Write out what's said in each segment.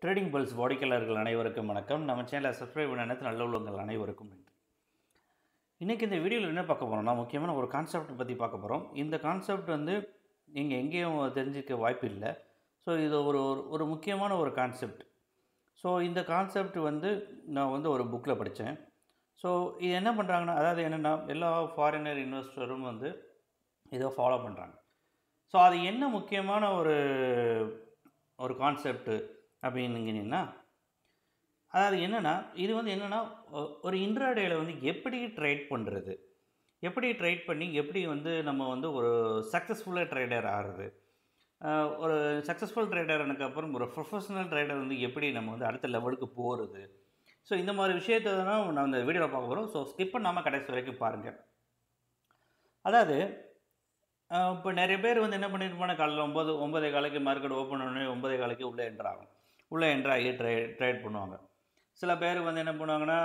trading pulse வாடிக்கையாளர்கள் அனைவருக்கும் வணக்கம் நம்ம சேனலை சப்ஸ்கிரைப் பண்ண நேரத்தில் நல்ல உள்ளவங்கள் அனைவருக்கும் நன்றி இன்றைக்கி இந்த வீடியோவில் என்ன பார்க்க போகிறோம்னா முக்கியமான ஒரு கான்செப்ட் பற்றி பார்க்க போகிறோம் இந்த கான்செப்ட் வந்து நீங்கள் எங்கேயும் தெரிஞ்சிக்க வாய்ப்பு இல்லை ஸோ இது ஒரு ஒரு- ஒரு முக்கியமான ஒரு கான்செப்ட் ஸோ இந்த கான்செப்ட் வந்து நான் வந்து ஒரு புக்கில் படித்தேன் ஸோ இது என்ன பண்ணுறாங்கன்னா அதாவது என்னென்னா எல்லா ஃபாரினர் இன்வெஸ்டரும் வந்து இதை ஃபாலோ பண்ணுறாங்க ஸோ அது என்ன முக்கியமான ஒரு ஒரு கான்செப்ட் அப்படின்னீங்கன்னா அதாவது என்னென்னா இது வந்து என்னென்னா ஒரு இன்ட்ராடேயில் வந்து எப்படி ட்ரேட் பண்ணுறது எப்படி ட்ரேட் பண்ணி எப்படி வந்து நம்ம வந்து ஒரு சக்ஸஸ்ஃபுல்லாக ட்ரேடர் ஆகிறது அஹ் ஒரு சக்ஸஸ்ஃபுல் ட்ரேடர் அப்புறம் ஒரு ப்ரொஃபஷனல் ட்ரேடர் வந்து எப்படி நம்ம வந்து அடுத்த லெவலுக்கு போகிறது ஸோ இந்த மாதிரி விஷயத்தை தான் நான் இந்த வீடியோவில் பார்க்க போகிறோம் ஸோ ஸ்கிப் பண்ணாமல் கடைசி வரைக்கும் பாருங்கள் அதாவது இப்போ நிறைய பேர் வந்து என்ன பண்ணியிருப்பாங்க காலையில் ஒம்பது ஒன்பதே காலைக்கு மார்க்கெட் ஓப்பன் பண்ணி ஒன்பதே காலைக்கு உள்ளே என்ட்ரு ஆகும் உள்ளே என்ட்ரு ஆகி ட்ரே ட்ரேட் பண்ணுவாங்க சில பேர் வந்து என்ன பண்ணுவாங்கன்னா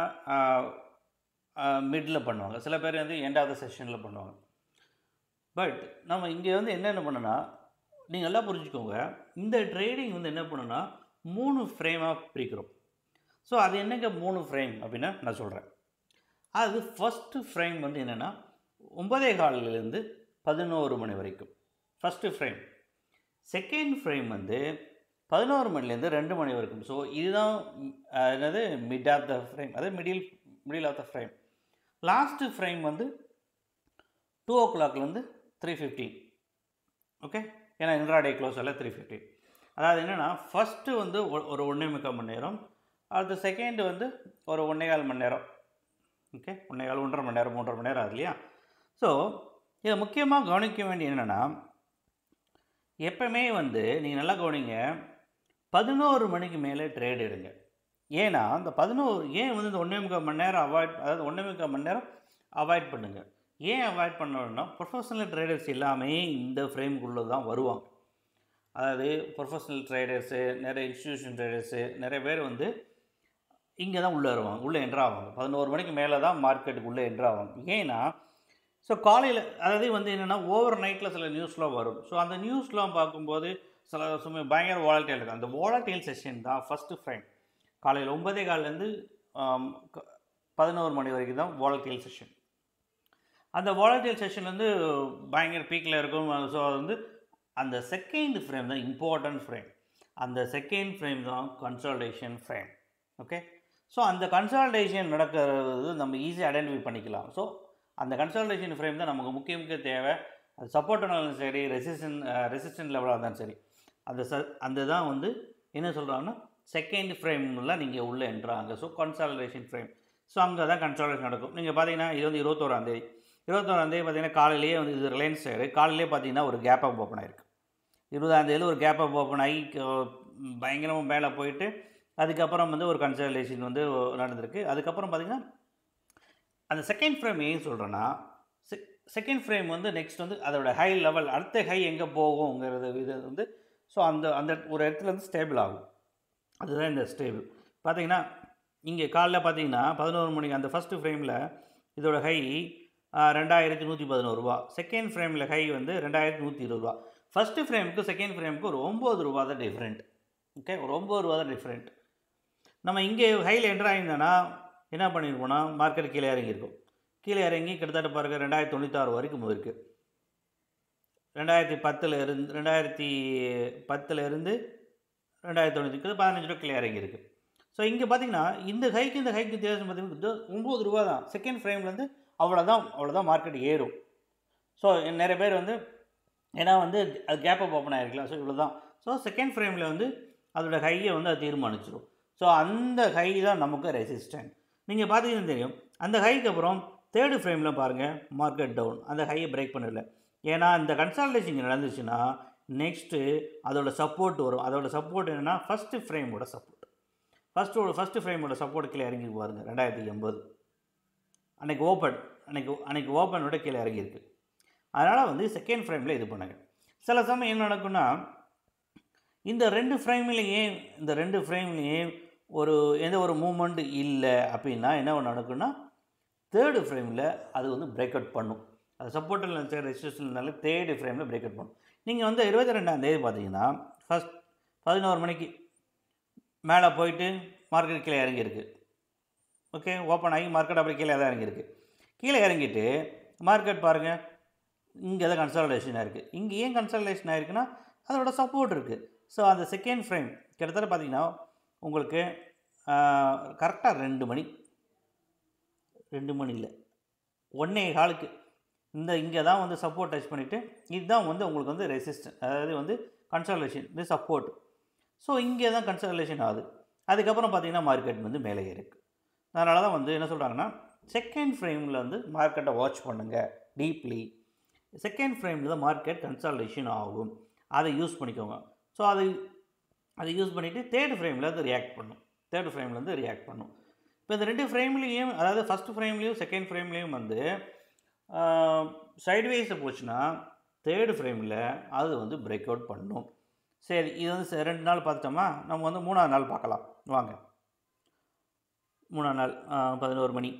மிடில் பண்ணுவாங்க சில பேர் வந்து எண்ட் ஆஃப் த செஷனில் பண்ணுவாங்க பட் நம்ம இங்கே வந்து என்னென்ன பண்ணனா நீங்கள் நல்லா புரிஞ்சுக்கோங்க இந்த ட்ரேடிங் வந்து என்ன பண்ணுன்னா மூணு ஃப்ரேமாக பிரிக்கிறோம் ஸோ அது என்னங்க மூணு ஃப்ரேம் அப்படின்னா நான் சொல்கிறேன் அது ஃபஸ்ட்டு ஃப்ரேம் வந்து என்னென்னா ஒன்பதே காலிலேருந்து பதினோரு மணி வரைக்கும் ஃபஸ்ட்டு ஃப்ரேம் செகண்ட் ஃப்ரேம் வந்து பதினோரு மணிலேருந்து ரெண்டு மணி வரைக்கும் ஸோ இதுதான் ம், அஹ், என்னது மிட் ஆஃப் த ஃப்ரேம் அதாவது middle middle of the frame last frame வந்து டூ ஓ கிளாக்லேருந்து த்ரீ ஃபிஃப்டீன் ஓகே ஏன்னா இன்ட்ராடே க்ளோஸ் எல்லாம் த்ரீ ஃபிஃப்டி அதாவது என்னென்னா ஃபஸ்ட்டு வந்து ஒ- ஒரு ஒன்றே முக்கால் மணி நேரம் அடுத்த செகண்ட் வந்து ஒரு ஒன்றே கால் மணி நேரம் ஓகே ஒன்றே கால் ஒன்றரை மணி நேரம் மூன்றரை மணி நேரம் ஆகுது இல்லையா ஸோ இதை முக்கியமாக கவனிக்க வேண்டிய என்னென்னா எப்பவுமே வந்து நீங்கள் நல்லா கவனிங்க பதினோரு மணிக்கு மேலே ட்ரேட் எடுங்க ஏன்னா அந்த பதினோரு ஏன் வந்து இந்த ஒன்றே முக்கால் மணி நேரம் அவாய்ட் அதாவது ஒன்றே முக்கால் மணி நேரம் அவாய்ட் பண்ணுங்கள் ஏன் அவாய்ட் பண்ணணும்னா ப்ரொஃபஷனல் ட்ரேடர்ஸ் எல்லாமே இந்த ஃப்ரேமுக்குள்ளே தான் வருவாங்க அதாவது ப்ரொஃபஷனல் ட்ரேடர்ஸு நிறைய இன்ஸ்டியூஷன் ட்ரேடர்ஸு நிறைய பேர் வந்து இங்கே தான் உள்ளே வருவாங்க உள்ளே என்ட்ரு ஆவாங்க பதினோரு மணிக்கு மேலே தான் மார்க்கெட்டுக்கு உள்ளே என்ட்ரு ஆவாங்க ஏன்னா ஸோ காலையில் அதாவது வந்து என்னென்னா ஓவர் நைட்டில் சில நியூஸ்லாம் வரும் ஸோ அந்த நியூஸ்லாம் பார்க்கும்போது சில சும்மா பயங்கர வாலட்டைல் இருக்கும் அந்த வாலட்டைல் செஷன் தான் ஃபஸ்ட்டு ஃப்ரைம் காலையில் ஒன்பதே கால்லேருந்து பதினோரு மணி வரைக்கும் தான் வாலட்டைல் செஷன் அந்த வாலட்டைல் செஷன் வந்து பயங்கர பீக்கில் இருக்கும் ஸோ அது வந்து அந்த செகண்ட் ஃப்ரேம் தான் இம்பார்ட்டன்ட் ஃப்ரேம் அந்த செகண்ட் ஃப்ரேம் தான் கன்சல்டேஷன் ஃப்ரேம் ஓகே ஸோ அந்த கன்சல்டேஷன் நடக்கிறது நம்ம ஈஸியாக ஐடென்டிஃபை பண்ணிக்கலாம் ஸோ அந்த கன்சல்டேஷன் ஃப்ரேம் தான் நமக்கு முக்கிய முக்கிய தேவை அது சப்போர்ட் ஆனாலும் சரி ரெசிஸ்டன் ரெசிஸ்டன்ட் லெவலாக இருந்தாலும் சரி அந்த ச அந்த தான் வந்து என்ன சொல்கிறாங்கன்னா செகண்ட் ஃப்ரேமில் நீங்கள் உள்ளே என்ட்ராங்க ஸோ கன்சாலிடேஷன் ஃப்ரேம் ஸோ அங்கே தான் கன்சாலிடேஷன் நடக்கும் நீங்கள் பார்த்தீங்கன்னா இது வந்து இருபத்தோராந்தேதி இருபத்தோராந்தேதி பார்த்தீங்கன்னா காலையிலேயே வந்து இது ரிலையன்ஸ் சைடு காலையிலேயே பார்த்தீங்கன்னா ஒரு கேப் அப் ஓப்பன் ஆயிருக்கு இருபதாந்தேதியில் ஒரு கேப் அப் ஓப்பன் ஆகி பயங்கரமாக மேலே போயிட்டு அதுக்கப்புறம் வந்து ஒரு கன்சல்டேஷன் வந்து நடந்திருக்கு அதுக்கப்புறம் பார்த்தீங்கன்னா அந்த செகண்ட் ஃப்ரேம் ஏன் சொல்கிறேன்னா செகண்ட் ஃப்ரேம் வந்து நெக்ஸ்ட் வந்து அதோட ஹை லெவல் அடுத்த ஹை எங்கே போகுங்கிறது இது வந்து ஸோ அந்த அந்த ஒரு இடத்துல வந்து ஸ்டேபிள் ஆகும் அதுதான் இந்த ஸ்டேபிள் பார்த்தீங்கன்னா இங்கே காலைல பார்த்தீங்கன்னா பதினோரு மணிக்கு அந்த ஃபஸ்ட்டு ஃப்ரேமில் இதோட ஹை ரெண்டாயிரத்தி நூற்றி பதினோரு ரூபா செகண்ட் ஃப்ரேமில் ஹை வந்து ரெண்டாயிரத்தி நூற்றி இருபது ரூபா ஃபஸ்ட்டு ஃப்ரேமுக்கு செகண்ட் ஃப்ரேமுக்கு ஒரு ஒம்பது ரூபா தான் டிஃப்ரெண்ட் ஓகே ஒரு ஒம்பது ரூபா தான் டிஃப்ரெண்ட் நம்ம இங்கே ஹையில் என்ட்ரு ஆகியிருந்தோன்னா என்ன பண்ணியிருப்போம்னா மார்க்கெட் கீழே இறங்கியிருக்கும் கீழே இறங்கி கிட்டத்தட்ட பாருங்க ரெண்டாயிரத்தி தொண்ணூத்தாறு வரைக்கும் இருக்குது ரெண்டாயிரத்தி பத்தில் இருந்து ரெண்டாயிரத்தி பத்தில் இருந்து ரெண்டாயிரத்தி தொண்ணூற்றி பதினஞ்சு ரூபா கீழே இறங்கியிருக்கு ஸோ இங்கே பார்த்தீங்கன்னா இந்த ஹைக்கு இந்த ஹைக்கு வித்தியாசம் பார்த்தீங்கன்னா ஒம்பது ரூபா தான் செகண்ட் ஃப்ரேம்லேருந்து அவ்வளோதான் அவ்வளோதான் மார்க்கெட் ஏறும் ஸோ நிறைய பேர் வந்து ஏன்னா வந்து அது கேப் அப் ஓப்பன் ஆகிருக்கலாம் ஸோ இவ்வளோ தான் ஸோ செகண்ட் ஃப்ரேமில் வந்து அதோட ஹையை வந்து அது தீர்மானிச்சிடும் ஸோ அந்த ஹை தான் நமக்கு ரெசிஸ்டன்ட் நீங்கள் பார்த்தீங்கன்னா தெரியும் அந்த ஹைக்கு அப்புறம் தேர்டு ஃப்ரேமில் பாருங்கள் மார்க்கெட் டவுன் அந்த ஹையை பிரேக் பண்ணல ஏன்னா இந்த கன்சல்டேஷன் நடந்துச்சுன்னா நெக்ஸ்ட்டு அதோட சப்போர்ட் வரும் அதோட சப்போர்ட் என்னென்னா ஃபஸ்ட்டு ஃப்ரேமோட சப்போர்ட் ஃபஸ்ட்டு ஃபஸ்ட்டு ஃப்ரேமோட சப்போர்ட் கீழே இறங்கி பாருங்க ரெண்டாயிரத்தி எண்பது அன்னைக்கு ஓப்பன் அன்னைக்கு அன்னைக்கு ஓப்பனோட கீழே இறங்கியிருக்கு அதனால் வந்து செகண்ட் ஃப்ரேமில் இது பண்ணுங்க சில சமயம் என்ன நடக்கும்னா இந்த ரெண்டு ஃப்ரேம்லேயே இந்த ரெண்டு ஃப்ரேம்லேயே ஒரு எந்த ஒரு மூமெண்ட் இல்லை அப்படின்னா என்ன ஒன்று நடக்கும்னா தேர்டு ஃப்ரேமில் அது வந்து பிரேக் அவுட் பண்ணும் அது சப்போர்ட்டில் சரி ரெசிஸ்டன்ஸ்னால தேர்டு ஃப்ரேமில் பிரேக் அவுட் பண்ணும் நீங்கள் வந்து இருபத்தி ரெண்டாம் தேதி பார்த்தீங்கன்னா ஃபஸ்ட் பதினோரு மணிக்கு மேலே போயிட்டு மார்க்கெட் கீழே இறங்கியிருக்கு ஓகே ஓப்பன் ஆகி மார்க்கெட் அப்படி கீழே தான் இறங்கியிருக்கு கீழே இறங்கிட்டு மார்க்கெட் பாருங்கள் இங்கே தான் கன்சல்டேஷன் இருக்குது இங்கே ஏன் கன்சல்டேஷன் ஆயிருக்குன்னா அதோட சப்போர்ட் இருக்குது ஸோ அந்த செகண்ட் ஃப்ரேம் கிட்டத்தட்ட பார்த்தீங்கன்னா உங்களுக்கு கரெக்டாக ரெண்டு மணி ரெண்டு மணி இல்லை ஒன்றே காலுக்கு இந்த இங்கே தான் வந்து சப்போர்ட் டச் பண்ணிவிட்டு இதுதான் வந்து உங்களுக்கு வந்து ரெசிஸ்டன்ட் அதாவது வந்து கன்சல்டேஷன் இது சப்போர்ட் ஸோ இங்கே தான் கன்சல்டேஷன் ஆகுது அதுக்கப்புறம் பார்த்தீங்கன்னா மார்க்கெட் வந்து மேலே இருக்கு அதனால தான் வந்து என்ன சொல்கிறாங்கன்னா செகண்ட் ஃப்ரேமில் வந்து மார்க்கெட்டை வாட்ச் பண்ணுங்கள் டீப்லி செகண்ட் ஃப்ரேமில் தான் மார்க்கெட் கன்சல்டேஷன் ஆகும் அதை யூஸ் பண்ணிக்கோங்க ஸோ அதை அதை யூஸ் பண்ணிவிட்டு தேர்ட் ஃப்ரேமில் அது ரியாக்ட் பண்ணும் தேர்ட் ஃப்ரேமில் வந்து ரியாக்ட் பண்ணும் இப்போ இந்த ரெண்டு ஃப்ரேம்லேயும் அதாவது ஃபஸ்ட் ஃப்ரேம்லேயும் செகண்ட் ஃப்ரேம்லேயும் வந்து சைட்வேஸில் போச்சுன்னா தேர்டு ஃப்ரேமில் அது வந்து பிரேக் அவுட் பண்ணும் சரி இது வந்து ச- ரெண்டு நாள் பார்த்துட்டோமா நம்ம வந்து மூணாவது நாள் பார்க்கலாம் வாங்க மூணாவது நாள் ஆ, பதினோரு மணி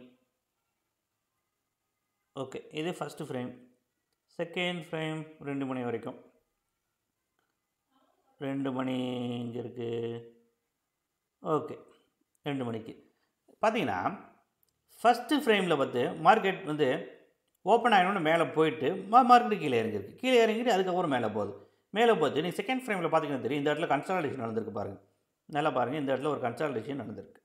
ஓகே இது ஃபஸ்ட்டு ஃப்ரேம் செகண்ட் ஃப்ரேம் ரெண்டு மணி வரைக்கும் ரெண்டு மணி இங்கே இருக்குது ஓகே ரெண்டு மணிக்கு பார்த்தீங்கன்னா ஃபஸ்ட்டு ஃப்ரேமில் பார்த்து மார்க்கெட் வந்து ஓப்பன் ஆகணும்னு மேலே போயிட்டு மா மார்க்கெட் கீழே இறங்கிருக்கு கீழே இறங்கிட்டு அதுக்கப்புறம் மேலே போகுது மேலே போகுது நீங்கள் செகண்ட் ஃப்ரேமில் பார்த்தீங்கன்னா தெரியும் இந்த இடத்துல கன்சல்டேஷன் நடந்திருக்கு பாருங்கள் நல்லா பாருங்கள் இந்த இடத்துல ஒரு கன்சல்டேஷன் நடந்திருக்கு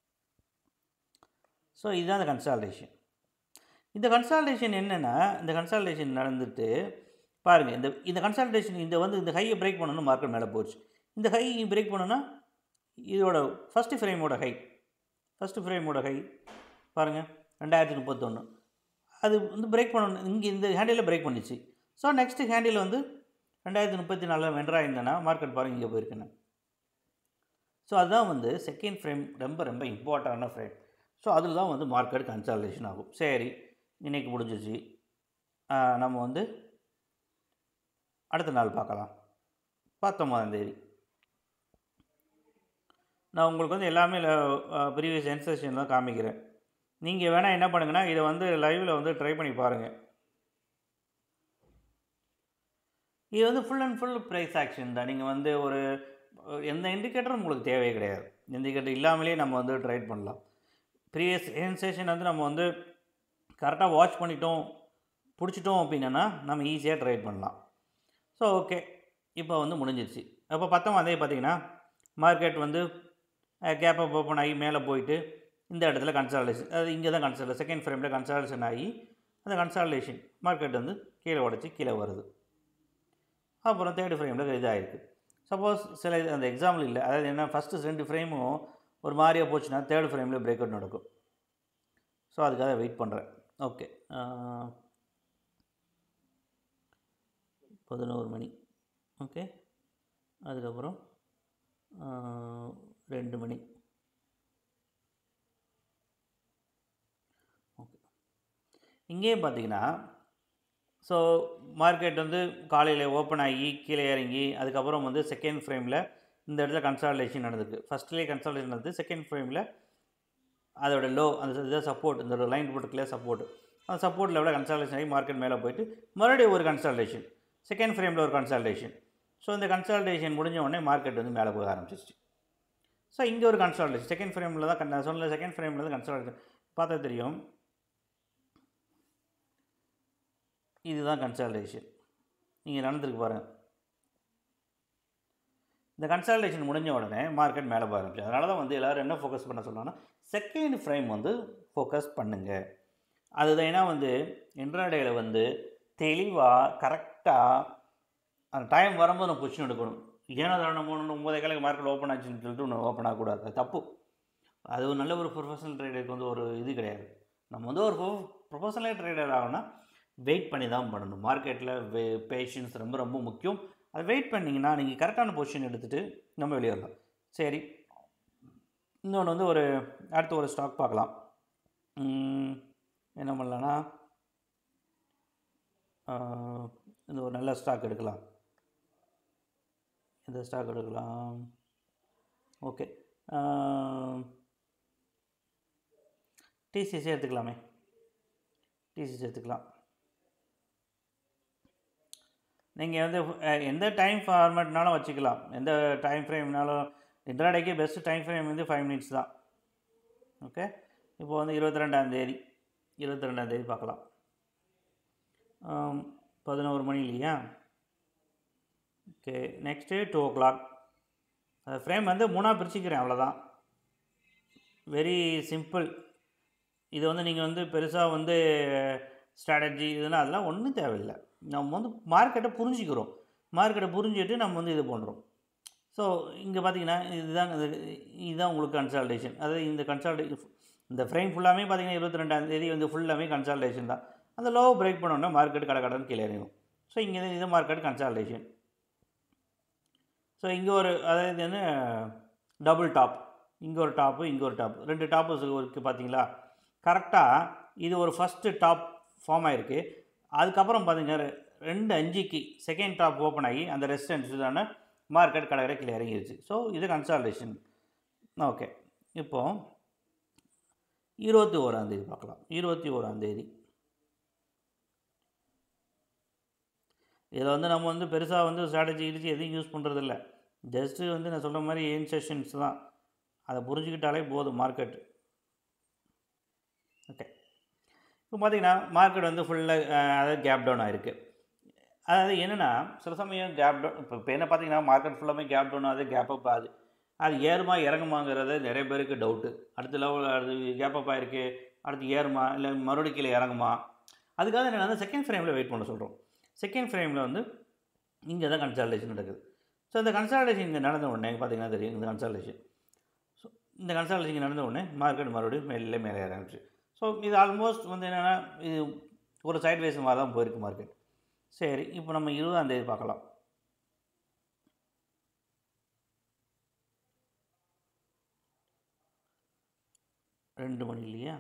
ஸோ இதுதான் அந்த கன்சல்டேஷன் இந்த கன்சல்டேஷன் என்னென்னா இந்த கன்சல்டேஷன் நடந்துட்டு பாருங்கள் இந்த இந்த கன்சல்டேஷன் இந்த வந்து இந்த ஹையை பிரேக் பண்ணணும் மார்க்கெட் மேலே போச்சு இந்த ஹை பிரேக் பண்ணணும்னா இதோட ஃபஸ்ட்டு ஃப்ரேமோட ஹை ஃபஸ்ட்டு ஃப்ரேமோட ஹை பாருங்கள் ரெண்டாயிரத்தி முப்பத்தொன்று அது வந்து பிரேக் பண்ணணும் இங்கே இந்த ஹேண்டில் பிரேக் பண்ணிச்சு ஸோ நெக்ஸ்ட்டு ஹேண்டில் வந்து ரெண்டாயிரத்தி முப்பத்தி நாலில் வென்றாக இருந்தேன்னா மார்க்கெட் பாருங்கள் இங்கே போயிருக்கேன் ஸோ அதுதான் வந்து செகண்ட் ஃப்ரேம் ரொம்ப ரொம்ப இம்பார்ட்டண்டான ஃப்ரேம் ஸோ அதில் தான் வந்து மார்க்கெட் கன்சல்டேஷன் ஆகும் சரி இன்னைக்கு முடிஞ்சிச்சு ஆஹ் நம்ம வந்து அடுத்த நாள் பார்க்கலாம் பத்தொம்பதாம் தேதி நான் உங்களுக்கு வந்து எல்லாமே ப்ரீவியஸ் சென்சேஷன் தான் காமிக்கிறேன் நீங்கள் வேணால் என்ன பண்ணுங்கன்னா இதை வந்து லைவில் வந்து ட்ரை பண்ணி பாருங்கள் இது வந்து full and full price action தான் நீங்கள் வந்து ஒரு அஹ், எந்த இண்டிகேட்டரும் உங்களுக்கு தேவையே கிடையாது இண்டிகேட்டர் இல்லாமலே நம்ம வந்து ட்ரேட் பண்ணலாம் ப்ரீவியஸ் சென்சேஷன் வந்து நம்ம வந்து கரெக்டாக வாட்ச் பண்ணிட்டோம் பிடிச்சிட்டோம் அப்படின்னா நம்ம ஈஸியாக ட்ரேட் பண்ணலாம் ஸோ ஓகே இப்போ வந்து முடிஞ்சிருச்சு அப்போ பத்தொம்பதாம் தேதி பார்த்தீங்கன்னா மார்க்கெட் வந்து கேப் அப் ஓப்பன் ஆகி மேலே போயிட்டு இந்த இடத்துல கன்சால்டேஷன் அது இங்கே தான் கன்சால்டேஷன் செகண்ட் ஃப்ரேமில் கன்சால்டேஷன் ஆகி அந்த கன்சால்டேஷன் மார்க்கெட் வந்து கீழே உடச்சி கீழே வருது அப்புறம் தேர்ட் ஃப்ரேமில் இதாகிருக்கு சப்போஸ் சில இது அந்த எக்ஸாம்பிள் இல்லை அதாவது என்ன ஃபஸ்ட்டு ரெண்டு ஃப்ரேமும் ஒரு மாதிரியாக போச்சுன்னா தேர்ட் ஃப்ரேமில் பிரேக் அவுட் நடக்கும் ஸோ அதுக்காக வெயிட் பண்ணுறேன் ஓகே பதினோரு மணி ஓகே அதுக்கப்புறம் ஆஹ், ரெண்டு மணி ஓகே இங்கேயும் பார்த்தீங்கன்னா ஸோ மார்க்கெட் வந்து காலையில் ஓப்பன் ஆகி கீழே இறங்கி அதுக்கப்புறம் வந்து செகண்ட் ஃப்ரேமில் இந்த இடத்துல கன்சால்டேஷன் நடந்திருக்கு ஃபஸ்ட்லேயே கன்சால்டேஷன் நடந்தது செகண்ட் ஃப்ரேமில் அதோட லோ அந்த இதை சப்போர்ட் இந்த லைன் போட்டுக்கலையே சப்போர்ட் அந்த சப்போர்ட் லெவலில் கன்சால்டேஷன் ஆகி மார்க்கெட் மேலே போயிட்டு மறுபடியும் ஒரு கன்சால்டேஷன் செகண்ட் ஃப்ரேமில் ஒரு கன்சால்டேஷன் ஸோ இந்த கன்சால்டேஷன் முடிஞ்ச உடனே மார்க்கெட் வந்து மேலே போக ஆரம்பிச்சிச்சு ஸோ இங்கே ஒரு கன்சால்டேஷன் செகண்ட் ஃப்ரேமில் தான் கன் நான் சொன்ன செகண்ட் ஃப்ரேமில் தான் கன்சால்டேஷன் பார்த்தா தெரியும் இதுதான் கன்சால்டேஷன் நீங்கள் நடந்திருக்கு பாருங்கள் இந்த கன்சல்டேஷன் முடிஞ்ச உடனே மார்க்கெட் மேலே போக ஆரம்பிச்சு அதனால தான் வந்து எல்லோரும் என்ன ஃபோக்கஸ் பண்ண சொன்னாங்கன்னா செகண்ட் ஃப்ரேம் வந்து ஃபோக்கஸ் பண்ணுங்கள் அதுதான் ஏன்னா வந்து இன்ட்ராடேயில் வந்து தெளிவாக கரெக்டாக அந்த டைம் வரும்போது நம்ம பொசிஷன் எடுக்கணும் ஏன்னா தானே மூணு ஒம்பதே காலைக்கு மார்க்கெட் ஓப்பன் ஆச்சுன்னு சொல்லிட்டு ஒன்று ஓப்பன் ஆகக்கூடாது அது தப்பு அது ஒரு நல்ல ஒரு ப்ரொஃபஷனல் ட்ரேடருக்கு வந்து ஒரு இது கிடையாது நம்ம வந்து ஒரு ப்ரொஃபஷனல் ட்ரேடர் ஆகணும்னா வெயிட் பண்ணி தான் பண்ணணும் மார்க்கெட்டில் வே பேஷன்ஸ் ரொம்ப ரொம்ப முக்கியம் அதை வெயிட் பண்ணிங்கன்னா நீங்கள் கரெக்டான பொசிஷன் எடுத்துகிட்டு நம்ம வெளியே வரலாம் சரி இன்னொன்று வந்து ஒரு அடுத்த ஒரு ஸ்டாக் பார்க்கலாம் உம், என்ன பண்ணலான்னா ஆஹ், இந்த ஒரு நல்ல ஸ்டாக் எடுக்கலாம் இந்த ஸ்டாக் எடுக்கலாம் ஓகே டிசிசி எடுத்துக்கலாமே டிசிசி எடுத்துக்கலாம் நீங்கள் வந்து அஹ், எந்த டைம் ஃபார்மேட்னாலும் வச்சுக்கலாம் எந்த டைம் ஃப்ரேம்னாலும் இன்ட்ராடேக்கே பெஸ்ட் டைம் ஃப்ரேம் வந்து ஃபைவ் மினிட்ஸ் தான் ஓகே இப்போ வந்து இருபத்தி ரெண்டாந்தேதி இருபத்தி ரெண்டாந்தேதி பார்க்கலாம் பதினோரு மணி இல்லையா okay next two o'clock அந்த ஃப்ரேம் வந்து மூணாக பிரிச்சுக்கிறேன் அவ்வளோதான் வெரி சிம்பிள் இது வந்து நீங்கள் வந்து பெருசாக வந்து ஸ்ட்ராட்டஜி இதெல்லாம் அதெல்லாம் ஒன்றும் தேவையில்லை நம்ம வந்து மார்க்கெட்டை புரிஞ்சுக்கிறோம் மார்க்கெட்டை புரிஞ்சுட்டு நம்ம வந்து இது பண்ணுறோம் ஸோ இங்கே பார்த்தீங்கன்னா இதுதான் இது இதுதான் உங்களுக்கு கன்சால்டேஷன் அதாவது இந்த கன்சால்டே இந்த ஃப்ரேம் ஃபுல்லாமே பார்த்தீங்கன்னா இருபத்தி ரெண்டாம் தேதி வந்து ஃபுல்லாமே கன்சால்டேஷன் தான் அந்த லோ பிரேக் பண்ணோன்னா மார்க்கெட் கடை கடன் கீழே இறங்கும் ஸோ இங்கே இது மார்க்கெட் கன்சால்டேஷன் ஸோ இங்கே ஒரு அதாவது என்ன டபுள் டாப் இங்கே ஒரு டாப்பு இங்கே ஒரு டாப் ரெண்டு டாப்பு இருக்குது பார்த்தீங்களா கரெக்டாக இது ஒரு ஃபஸ்ட்டு டாப் ஃபார்ம் ஆகிருக்கு அதுக்கப்புறம் பார்த்தீங்கன்னா ரெ- ரெண்டு அஞ்சுக்கு செகண்ட் டாப் ஓப்பன் ஆகி அந்த ரெசிஸ்டன்ஸ் தானே மார்க்கெட் கடற்கரை கீழே இறங்கிருச்சு ஸோ இது கன்சால்டேஷன் ஓகே இப்போ இருபத்தி ஓராந்தேதி பார்க்கலாம் இருபத்தி ஓராந்தேதி இதில் வந்து நம்ம வந்து பெருசாக வந்து ஸ்ட்ராட்டஜி கிடிச்சு எதையும் யூஸ் பண்ணுறதில்ல ஜஸ்ட்டு வந்து நான் சொல்கிற மாதிரி ஏன் செஷன்ஸ் தான் அதை புரிஞ்சுக்கிட்டாலே போதும் மார்க்கெட் ஓகே இப்போ பார்த்தீங்கன்னா மார்க்கெட் வந்து ஃபுல்லாக அதாவது கேப் டவுன் ஆகிருக்கு அதாவது என்னென்னா சில சமயம் கேப் டவுன் இப்போ இப்போ என்ன பார்த்தீங்கன்னா மார்க்கெட் ஃபுல்லாமே கேப் டவுன் ஆகுது கேப் அப் ஆகுது அது ஏறுமா இறங்குமாங்கிறது நிறைய பேருக்கு டவுட்டு அடுத்த லெவல் அது கேப் அப் ஆகிருக்கு அடுத்து ஏறுமா இல்லை மறுபடியும் கீழே இறங்குமா அதுக்காக என்ன செகண்ட் ஃப்ரேமில் வெயிட் பண்ண சொல்கிறோம் செகண்ட் ஃப்ரேமில் வந்து இங்கே தான் கன்சால்டேஷன் நடக்குது ஸோ இந்த கன்சால்டேஷன் இங்கே நடந்த உடனே பார்த்தீங்கன்னா தெரியும் இந்த கன்சால்டேஷன் ஸோ இந்த கன்சால்டேஷன் இங்கே நடந்த உடனே மார்க்கெட் மறுபடியும் மேலே மேலே இறங்குச்சு ஸோ இது ஆல்மோஸ்ட் வந்து என்னென்னா இது ஒரு சைட் வேஸ் மாதிரி தான் போயிருக்கு மார்க்கெட் சரி இப்போ நம்ம இருபதாம் தேதி பார்க்கலாம் ரெண்டு மணி இல்லையா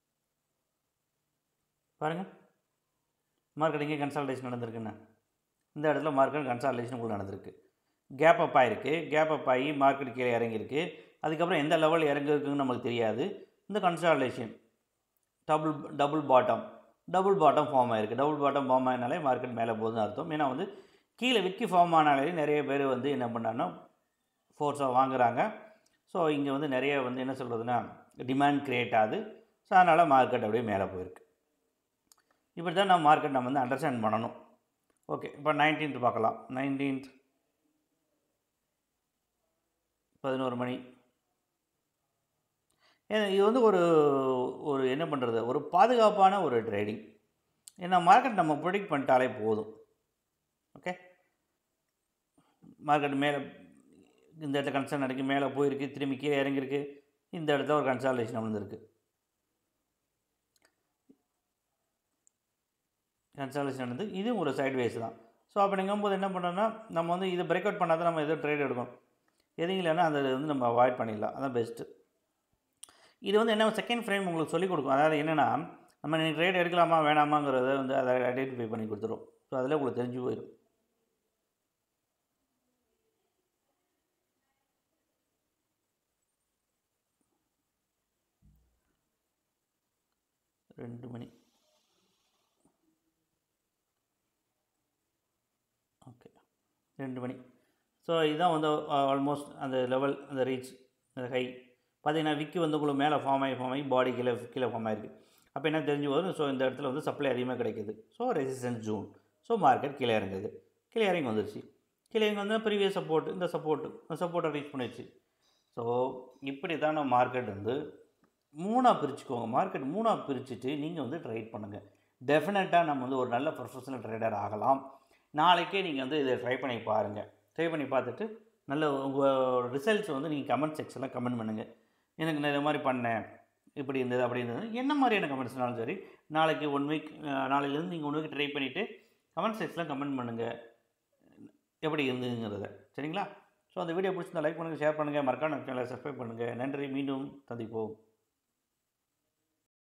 பாருங்கள் மார்க்கெட் எங்கே கன்சல்டேஷன் நடந்திருக்குன்னு இந்த இடத்துல மார்க்கெட் கன்சல்டேஷன் உங்களுக்கு நடந்திருக்கு கேப் அப் ஆகிருக்கு கேப் அப் ஆகி மார்க்கெட் கீழே இறங்கியிருக்கு அதுக்கப்புறம் எந்த லெவல் இறங்கிருக்குன்னு நமக்கு தெரியாது இந்த consultation double double bottom double bottom form ஆயிருக்கு டபுள் பாட்டம் ஃபார்ம் ஆகினாலே மார்க்கெட் மேலே போகுதுன்னு அர்த்தம் ஏன்னா வந்து கீழே விக்கி ஃபார்ம் ஆனாலே நிறைய பேர் வந்து என்ன பண்ணாங்கன்னா ஃபோர்ஸாக வாங்குறாங்க ஸோ இங்கே வந்து நிறைய வந்து என்ன சொல்கிறதுனா டிமாண்ட் க்ரியேட் ஆகுது ஸோ அதனால் மார்க்கெட் அப்படியே மேலே போயிருக்கு இப்படி தான் நம்ம மார்க்கெட் நம்ம வந்து அண்டர்ஸ்டாண்ட் பண்ணணும் ஓகே இப்போ நைன்டீன்த் பார்க்கலாம் நைன்டீன்த் பதினோரு மணி ஏன்னா இது வந்து ஒரு ஒரு என்ன பண்ணுறது ஒரு பாதுகாப்பான ஒரு ட்ரேடிங் ஏன்னா மார்க்கெட் நம்ம ப்ரொடிக்ட் பண்ணிட்டாலே போதும் ஓகே மார்க்கெட் மேலே இந்த இடத்துல கன்சர்ன் நடக்கி மேலே போயிருக்கு திரும்பி கீழே இறங்கியிருக்கு இந்த இடத்துல ஒரு கன்சாலேஷன் வந்திருக்கு கன்சாலேஷன் நடந்து இது ஒரு சைட் வேஸ் தான் ஸோ அப்படிங்கும்போது என்ன பண்ணோம்னா நம்ம வந்து இதை பிரேக் அவுட் பண்ணாதான் நம்ம எதோ ட்ரேட் எடுக்கணும் எதுவும் இல்லைன்னா அதை வந்து நம்ம அவாய்ட் பண்ணிடலாம் அதான் பெஸ்ட்டு இது வந்து என்ன செகண்ட் ஃப்ரேம் உங்களுக்கு சொல்லிக் கொடுக்கும் அதாவது என்னென்னா நம்ம நீங்கள் ட்ரேட் எடுக்கலாமா வேணாமாங்கிறத வந்து அதை ஐடென்டிஃபை பண்ணி கொடுத்துரும் ஸோ அதில் உங்களுக்கு தெரிஞ்சு போயிடும் ரெண்டு மணி ஓகே ரெண்டு மணி ஸோ இதுதான் வந்து ஆல்மோஸ்ட் அந்த லெவல் அந்த ரீச் அந்த ஹை பார்த்தீங்கன்னா விக்கி வந்து உங்களுக்கு மேலே ஃபார்ம் ஆகி ஃபார்ம் ஆகி பாடி கீழே கீழே ஃபார்ம் ஆகிருக்கு அப்போ என்ன தெரிஞ்சு வரும் ஸோ இந்த இடத்துல வந்து சப்ளை அதிகமாக கிடைக்குது so resistance zone so market கீழே இறங்குது கீழே இறங்கி வந்துருச்சு கீழே இறங்கி வந்தால் ப்ரீவியஸ் சப்போர்ட் இந்த சப்போர்ட்டு இந்த சப்போர்ட்டை ரீச் பண்ணிடுச்சு ஸோ இப்படி தான் நம்ம மார்க்கெட் வந்து மூணாக பிரிச்சுக்கோங்க மார்க்கெட் மூணாக பிரிச்சுட்டு நீங்கள் வந்து ட்ரேட் பண்ணுங்கள் டெஃபினட்டாக நம்ம வந்து ஒரு நல்ல ப்ரொஃபஷனல் ட்ரேடர் ஆகலாம் நாளைக்கே நீங்கள் வந்து இதை ட்ரை பண்ணி பாருங்கள் ட்ரை பண்ணி பார்த்துட்டு நல்ல உங்கள் ரிசல்ட்ஸ் வந்து நீங்கள் கமெண்ட் செக்ஷனில் கமெண்ட் பண்ணுங்கள் எனக்கு நான் இது மாதிரி பண்ணேன் இப்படி இருந்தது அப்படி இருந்தது என்ன மாதிரியான கமெண்ட்ஸ்னாலும் சரி நாளைக்கு ஒன் வீக் நாளையிலேருந்து நீங்கள் ஒன் வீக் ட்ரை பண்ணிவிட்டு கமெண்ட் செக்ஷனில் கமெண்ட் பண்ணுங்கள் எப்படி இருந்ததுங்கிறத சரிங்களா ஸோ அந்த வீடியோ பிடிச்சிருந்தா லைக் பண்ணுங்கள் ஷேர் பண்ணுங்கள் மறக்காம சேனலை சப்ஸ்கிரைப் பண்ணுங்கள் நன்றி மீண்டும் சந்திப்போம்